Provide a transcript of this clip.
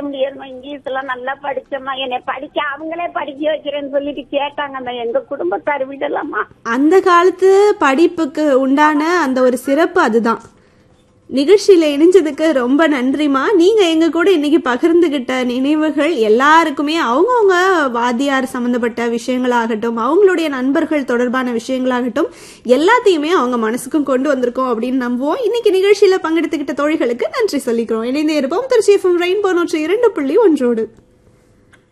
முடியாதுமா இங்கிலீஷ் எல்லாம் நல்லா படிச்சம்மா என்னை படிக்க அவங்களே படிக்க வைக்கிறேன்னு சொல்லிட்டு கேட்டாங்கம்மா எங்க குடும்பத்தார் விடலாமா அந்த காலத்து படிப்புக்கு உண்டான அந்த ஒரு சிறப்பு அதுதான் நிகழ்ச்சியில இணைஞ்சதுக்கு ரொம்ப நன்றிமா நீங்க எங்க கூட இன்னைக்கு பகிர்ந்துகிட்ட நினைவுகள் எல்லாருக்குமே அவங்கவுங்க வாத்தியார் சம்பந்தப்பட்ட விஷயங்களாகட்டும் அவங்களுடைய நண்பர்கள் தொடர்பான விஷயங்களாகட்டும் எல்லாத்தையுமே அவங்க மனசுக்கும் கொண்டு வந்திருக்கோம் அப்படின்னு நம்புவோம் இன்னைக்கு நிகழ்ச்சியில பங்கெடுத்துக்கிட்ட தோழிகளுக்கு நன்றி சொல்லிக்கிறோம் இணைந்தே இருப்போம் திருச்சி எஃப்எம் ரெயின்போ நூற்றி இரண்டு புள்ளி ஒன்றோடு